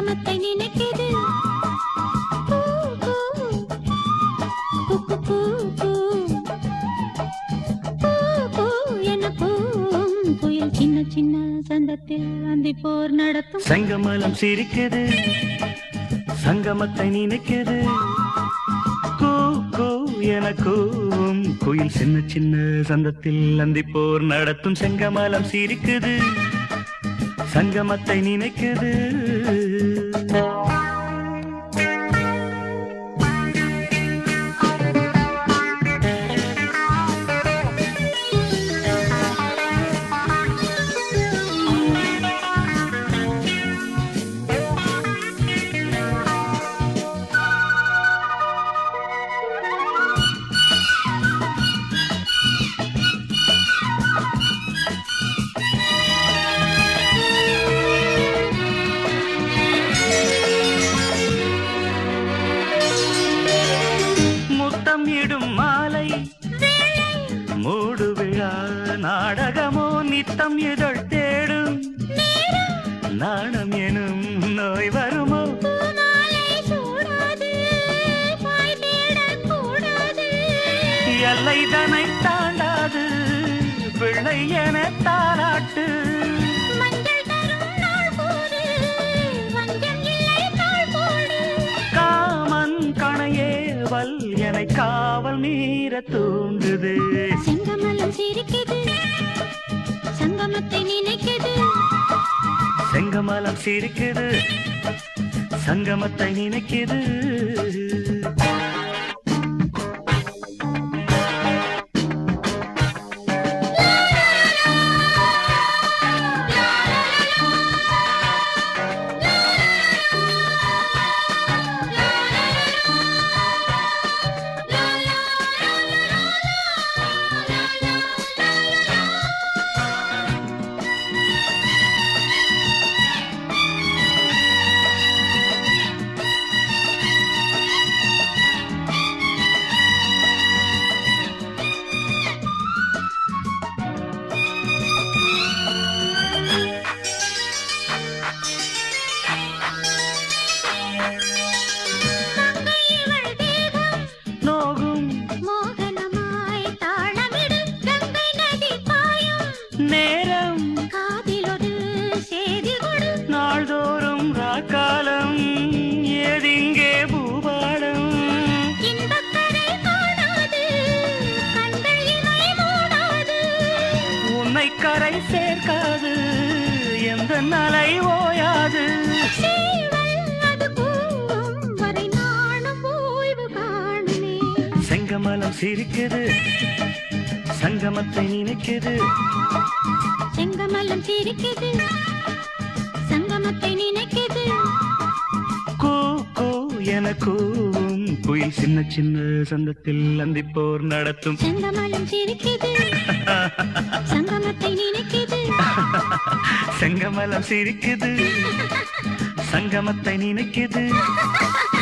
சங்கமத்தை நினைக்குது பூ, பூ. பூ, பூ, பூ, பூ. பூ, பூ என பூவும் புயல் சின்ன சின்ன சந்தத்தில் அந்தி போர் நடத்தும் செங்கமலம் சிரிக்குது சங்கமத்தை நினைக்குது கூ கூ என கூவும் குயில் சின்ன சின்ன சந்தத்தில் அந்திப்போர் நடத்தும் செங்கமலம் சிரிக்குது சங்கமத்தை நினைக்குது முத்தம் இடும் மாலை மூடு விழா நாடகமோ நித்தம் இதழ் தேடும் நாணம் எனும் நோய் வருமோ பூமாலை சூடாது, பாய் தேடக்கூடாது. எல்லை தனை தாண்டாது பிள்ளை என தாராட்டு மஞ்சள் தரும் நாள் போது, வஞ்சம் இல்லை நாள் போடு. காமன் கணையேவல் என காவல் மீற தூண்டுது செங்கமலம் சிரிக்குது சங்கமத்தை நினைக்குது செங்கமலம் சிரிக்குது சங்கமத்தை நினைக்குது இவள் தேகம் நோகும் மோகனமாய் தாளமிடு கங்கை நதி பாயும் நேரம் காதில் ஒரு செய்தி கொடு நாள்தோறும் ராக்காலம் ஏதிங்கே பூபாடம் இன்பக் கரை காணாது கண்கள் இமை மூடாது உன்னை கரை சேர்க்காது எந்த நலை ஓயாது சேவல் அது கூவும் வரை நானும் ஓய்வு காணுமே செங்கமலம் சிரிக்குது சங்கமத்தை நினைக்குது செங்கமலம் சிரிக்குது சங்கமத்தை நினைக்குது கூ கூ என கூவும் குயில் சின்ன சின்ன சந்தத்தில் அந்திப்போர் நடத்தும் செங்கமலம் சிரிக்குது சங்கமத்தை நினைக்குது செங்கமலம் சிரிக்குது சங்கமத்தை நினைக்குது